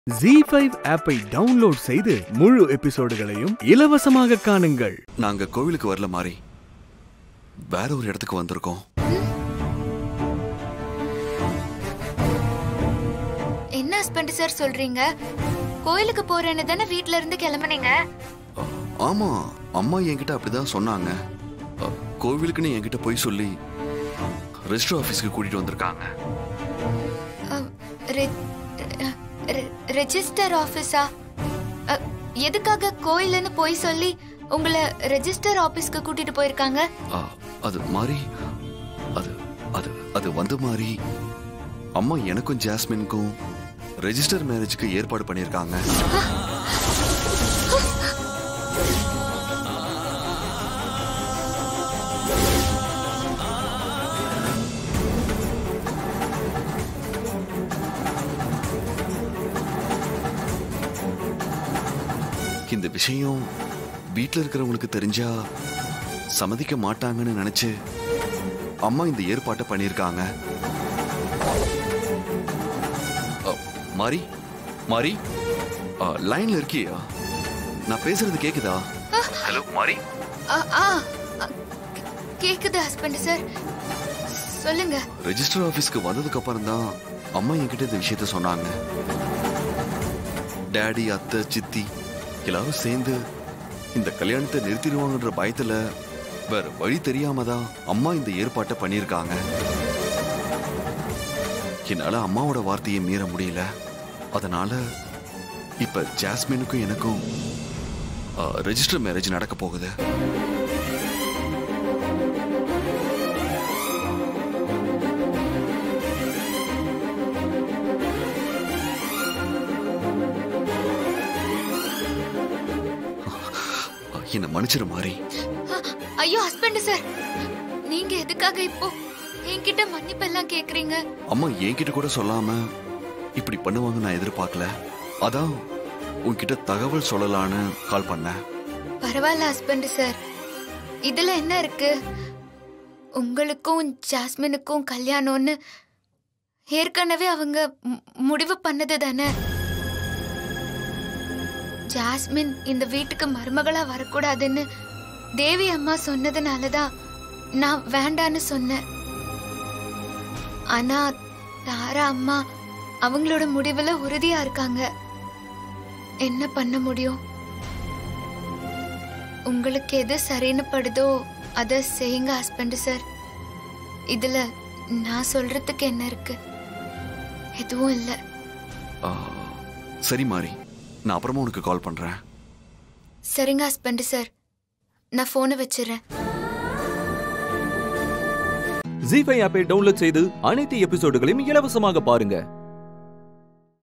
G five ஆப்பை download செய்து முழு எபிசோடுகளையும் இலவசமாக காணுங்கள் நாங்க கோவிலுக்கு வரல மாறி வேற ஒரு இடத்துக்கு வந்திருக்கோம் என்ன ஹஸ்பண்ட் சார் சொல்றீங்க கோயிலுக்கு போறேன்னு தானே வீட்ல இருந்து கிளம்புனீங்க அ, ஆமா அம்மா என்கிட்ட அப்படிதான் சொன்னாங்க அ, கோவிலுக்குன்னு என்கிட்ட போய் சொல்லி ரெஜிஸ்டர் ஆபீஸ்க்கு கூட்டிட்டு வந்திருக்காங்க அஹ், ரெ- ரெ- ரெ- ரெஜிஸ்டர் ஆபீஸா அஹ், எதுக்காக கோயிலுன்னு போய் சொல்லி உங்களை ரெஜிஸ்டர் ஆபீஸ்க்கு கூட்டிட்டு போயிருக்காங்க அ, அது மாறி அது அது அது வந்து மாறி அம்மா எனக்கும் ஜாஸ்மினுக்கும் ரெஜிஸ்டர் மேரேஜ்க்கு ஏற்பாடு பண்ணியிருக்காங்க இந்த விஷயம் வீட்ல இருக்கிறவங்களுக்கு தெரிஞ்சா சம்மதிக்க மாட்டாங்கன்னு நினைச்சு அம்மா இந்த ஏற்பாட்டை பண்ணியிருக்காங்க அ, மாரி மாரி அ, லைன்ல இருக்கியா நான் பேசுறது கேக்குதா ஹலோ மாரி அ- ஆ அ- கே- கேக்குது ஹஸ்பண்ட் சார் சொல்லுங்க ரெஜிஸ்டர் ஆபீஸ்க்கு வந்ததுக்கு அப்புறம் தான் அம்மா என்கிட்ட இந்த விஷயத்த சொன்னாங்க டாடி அத்தை சித்தி எல்லாரும் சேர்ந்து இந்த கல்யாணத்தை நிறுத்திடுவாங்கன்ற பயத்துல வேற வழி தெரியாம தான் அம்மா இந்த ஏற்பாட்டை பண்ணியிருக்காங்க என்னால அம்மாவோட வார்த்தையை மீற முடியல அதனால இப்ப ஜாஸ்மினுக்கும் எனக்கும் ரெஜிஸ்டர் மேரேஜ் நடக்க போகுது என்ன மன்னிச்சிரு மாறி அ- ஐயோ ஹஸ்பண்ட் சார் நீங்க எதுக்காக இப்போ என்கிட்ட மன்னிப்பு எல்லாம் கேக்குறீங்க அம்மா என்கிட்ட கூட சொல்லாம இப்படி பண்ணுவாங்க நான் எதிர்பார்க்கல அதான் உன்கிட்ட தகவல் சொல்லலான்னு கால் பண்ணேன் பரவாயில்ல ஹஸ்பண்ட் சார் இதுல என்ன இருக்கு உங்களுக்கும் ஜாஸ்மினுக்கும் கல்யாணம்னு ஏற்கனவே அவங்க மு- முடிவு பண்ணது தானே ஜாஸ்மின் இந்த வீட்டுக்கு மருமகளா வரக்கூடாதுன்னு தேவி அம்மா சொன்னதுனால தான் நான் வேண்டான்னு சொன்னேன் ஆனா தாரா அம்மா அவங்களோட முடிவுல உறுதியா இருக்காங்க என்ன பண்ண முடியும் உங்களுக்கு எது சரின்னு படுதோ அத செய்யுங்க ஹஸ்பண்ட் சார் இதுல நான் சொல்றதுக்கு என்ன இருக்கு எதுவும் இல்ல ஆ, சரி மாறி நான் அப்புறமா உனக்கு கால் பண்றேன் சரிங்க ஹஸ்பண்ட் சார் நான் போனை வச்சிடுறேன் ஜி ஃபைவ் ஆப்பை டவுன்லோட் செய்து அனைத்து எபிசோடுகளையும் இலவசமாக பாருங்க